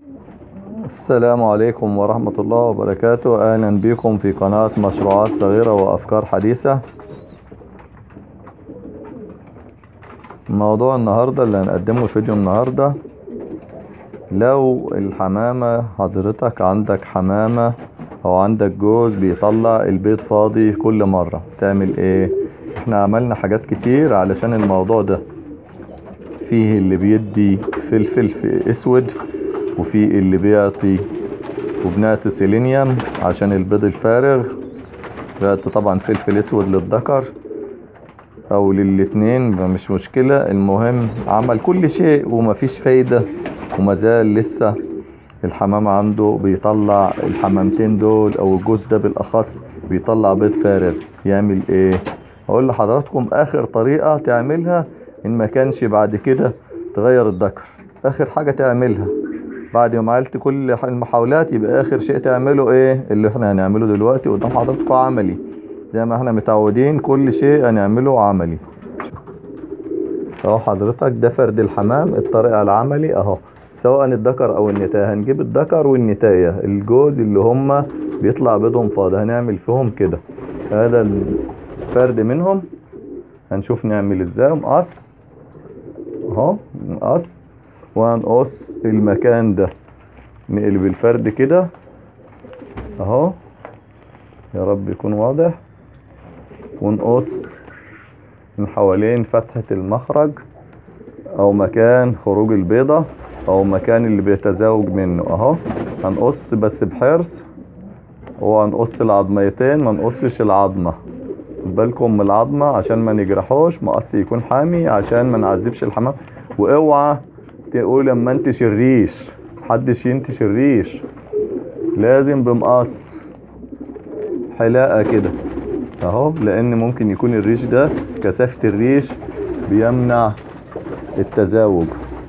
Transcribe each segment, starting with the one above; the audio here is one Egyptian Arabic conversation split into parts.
السلام عليكم ورحمة الله وبركاته أهلا بكم في قناة مشروعات صغيرة وأفكار حديثة موضوع النهاردة اللي هنقدمه الفيديو النهاردة لو الحمامة حضرتك عندك حمامة أو عندك جوز بيطلع البيض فاضي كل مرة تعمل ايه احنا عملنا حاجات كتير علشان الموضوع ده فيه اللي بيدي فلفل في اسود وفي اللي بيعطي وبنات سيلينيوم عشان البيض الفارغ بيعطي طبعا فلفل اسود للذكر او للاتنين مش مشكلة المهم عمل كل شيء ومفيش فايدة ومازال لسه الحمام عنده بيطلع الحمامتين دول او الجوز ده بالاخص بيطلع بيض فارغ يعمل ايه اقول لحضراتكم اخر طريقة تعملها ان ما كانش بعد كده تغير الذكر اخر حاجة تعملها بعد ما عملت كل المحاولات يبقى اخر شيء تعمله ايه اللي احنا هنعمله دلوقتي قدام حضراتكم عملي زي ما احنا متعودين كل شيء هنعمله عملي اهو حضرتك ده فرد الحمام الطريقة العملي اهو سواء الذكر او النتاية هنجيب الذكر والنتاية الجوز اللي هما بيطلع بيضهم فاضي هنعمل فيهم كده هذا الفرد منهم هنشوف نعمل ازاي مقص اهو نقص وهنقص المكان ده نقلب الفرد كده اهو يا رب يكون واضح ونقص من حوالين فتحة المخرج او مكان خروج البيضة او مكان اللي بيتزاوج منه اهو هنقص بس بحرص وهنقص العظميتين ما نقصش العظمة خد بالكم من العظمة عشان ما نجرحوش مقص يكون حامي عشان ما نعذبش الحمام واوعى تقول لما انتش الريش محدش ينتش الريش لازم بمقص حلاقة كده اهو لان ممكن يكون الريش ده كثافة الريش بيمنع التزاوج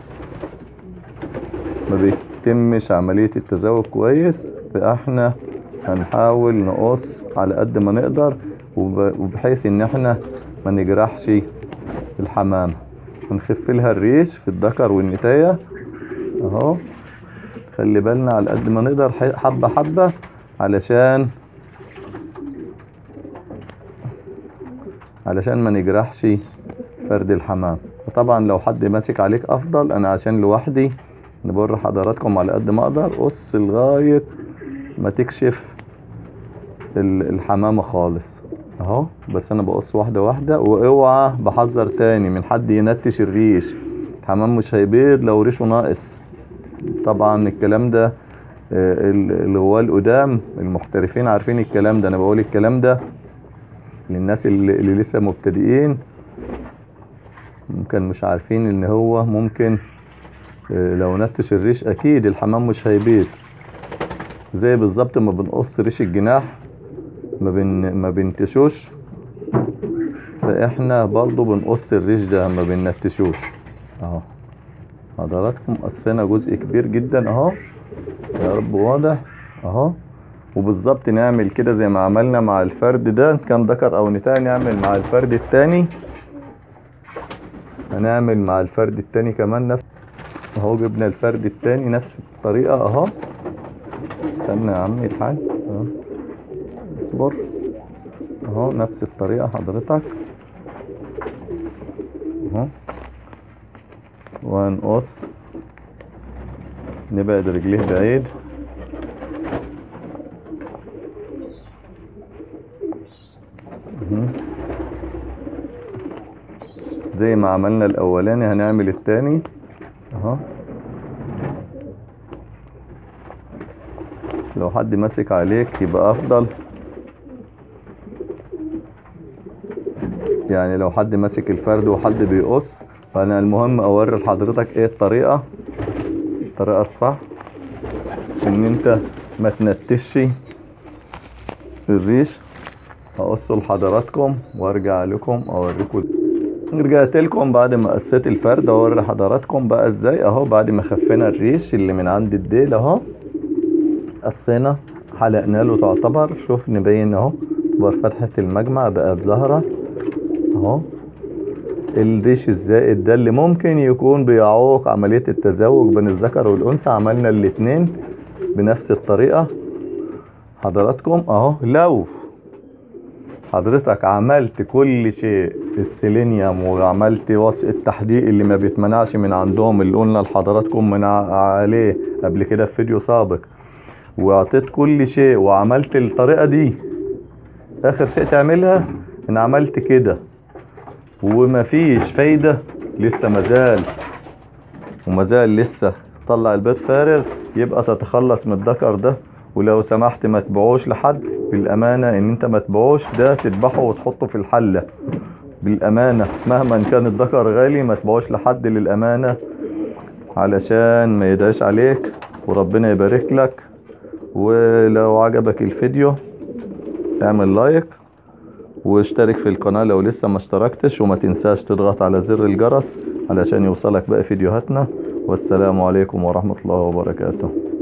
ما بيتمش عملية التزاوج كويس فاحنا هنحاول نقص على قد ما نقدر وبحيث ان احنا ما نجرحش الحمامة ونخف لها الريش في الذكر والنتاية اهو خلي بالنا على قد ما نقدر حبة حبة علشان علشان ما نجرحش فرد الحمام وطبعا لو حد ماسك عليك افضل انا عشان لوحدي نبر حضراتكم على قد ما اقدر قص لغاية ما تكشف الحمامة خالص اهو بس انا بقص واحدة واحدة واوعى بحذر تاني من حد ينتش الريش الحمام مش هيبيض لو ريشه ناقص طبعا الكلام ده اللي هو القدام المحترفين عارفين الكلام ده انا بقول الكلام ده للناس اللي, اللي لسه مبتدئين ممكن مش عارفين ان هو ممكن لو نتش الريش اكيد الحمام مش هيبيض زي بالظبط ما بنقص ريش الجناح ما بن ما بنتشوش فاحنا برضو بنقص الريش ده ما بننتشوش اهو حضراتكم قصينا جزء كبير جدا اهو يا رب واضح اهو وبالظبط نعمل كده زي ما عملنا مع الفرد ده كان ذكر او نتاية نعمل مع الفرد التاني هنعمل مع الفرد التاني كمان نفس اهو جبنا الفرد التاني نفس الطريقة اهو استنى يا عمي الحاج اهو اصبر اهو نفس الطريقة حضرتك اهو وهنقص نبعد رجليه بعيد زي ما عملنا الاولاني هنعمل التاني اهو لو حد ماسك عليك يبقى افضل يعني لو حد ماسك الفرد وحد بيقص فانا المهم اوري لحضرتك ايه الطريقة الطريقة الصح ان انت ما تنتشش الريش هقصه لحضراتكم وارجع لكم اوريكم رجعت لكم بعد ما قصيت الفرد اوري حضراتكم بقى ازاي اهو بعد ما خفينا الريش اللي من عند الديل اهو قصينا حلقنا له تعتبر شوف نبين اهو تعتبر فتحة المجمع بقت ظاهرة اهو الريش الزائد ده اللي ممكن يكون بيعوق عملية التزاوج بين الذكر والأنثى عملنا الاتنين بنفس الطريقة حضراتكم اهو لو حضرتك عملت كل شيء السيلينيوم وعملت وصف التحديق اللي ما بيتمنعش من عندهم اللي قلنا لحضراتكم من ع- عليه قبل كده في فيديو سابق واعطيت كل شيء وعملت الطريقة دي اخر شيء تعملها ان عملت كده ومفيش فايدة لسه مازال ومازال لسه طلع البيض فارغ يبقى تتخلص من الذكر ده ولو سمحت ما تبيعوش لحد بالامانه ان انت ما تبيعوش ده تذبحه وتحطه في الحله بالامانه مهما كان الذكر غالي ما تبيعوش لحد للامانه علشان ما يدعيش عليك وربنا يبارك لك ولو عجبك الفيديو اعمل لايك واشترك في القناة لو لسه ما اشتركتش وما تنساش تضغط على زر الجرس علشان يوصلك باقي فيديوهاتنا والسلام عليكم ورحمة الله وبركاته